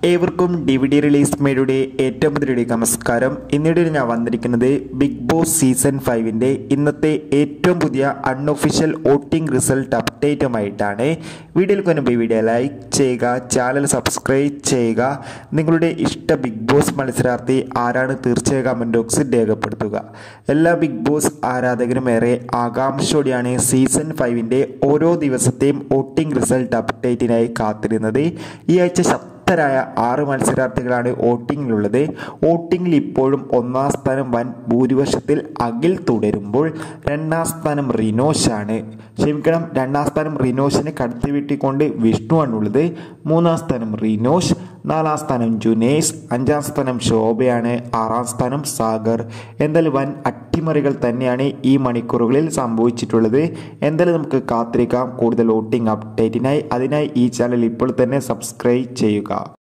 ഏവർക്കും D V D release മേയുടെ ഏറ്റവും പുതിയ നമസ്കാരം ഇന്നിടെ ഞാൻ വന്നിരിക്കുന്നത് ബിഗ് ബോസ് സീസൺ ഫൈവിൻ്റെ ഇന്നത്തെ ഏറ്റവും പുതിയ അൺഒഫീഷ്യൽ വോട്ടിംഗ് റിസൾട്ട് അപ്ഡേറ്റുമായിട്ടാണ് വീഡിയോയിൽ കൊണ്ടുപോയി വീഡിയോ ലൈക്ക് ചെയ്യുക ചാനൽ സബ്സ്ക്രൈബ് ചെയ്യുക നിങ്ങളുടെ ഇഷ്ട ബിഗ് ബോസ് മത്സരാർത്ഥി ആരാണ് തീർച്ചയായും കമൻറ്റ് ബോക്സിൽ രേഖപ്പെടുത്തുക എല്ലാ ബിഗ് ബോസ് ആരാധകരും ഏറെ ആകാംക്ഷയോടെയാണ് സീസൺ ഫൈവിൻ്റെ ഓരോ ദിവസത്തെയും വോട്ടിംഗ് റിസൾട്ട് അപ്ഡേറ്റിനായി കാത്തിരുന്നത് ഈ ആഴ്ച ശക്തരായ ആറ് മത്സരാർത്ഥികളാണ് വോട്ടിങ്ങിലുള്ളത് വോട്ടിങ്ങിൽ ഇപ്പോഴും ഒന്നാം സ്ഥാനം വൻ ഭൂരിപക്ഷത്തിൽ അഖിൽ തുടരുമ്പോൾ രണ്ടാം സ്ഥാനം റിനോഷാണ് ക്ഷമിക്കണം രണ്ടാം സ്ഥാനം റിനോഷിനെ കടത്തി വീട്ടിക്കൊണ്ട് വിഷ്ണുവാണുള്ളത് മൂന്നാം സ്ഥാനം റിനോഷ് നാലാം സ്ഥാനം ജുനേഷ് അഞ്ചാം സ്ഥാനം ശോഭയാണ് ആറാം സ്ഥാനം സാഗർ എന്തായാലും വൻ അട്ടിമറികൾ തന്നെയാണ് ഈ മണിക്കൂറുകളിൽ സംഭവിച്ചിട്ടുള്ളത് എന്തായാലും നമുക്ക് കാത്തിരിക്കാം കൂടുതൽ വോട്ടിംഗ് അപ്ഡേറ്റിനായി അതിനായി ഈ ചാനൽ ഇപ്പോൾ തന്നെ സബ്സ്ക്രൈബ് ചെയ്യുക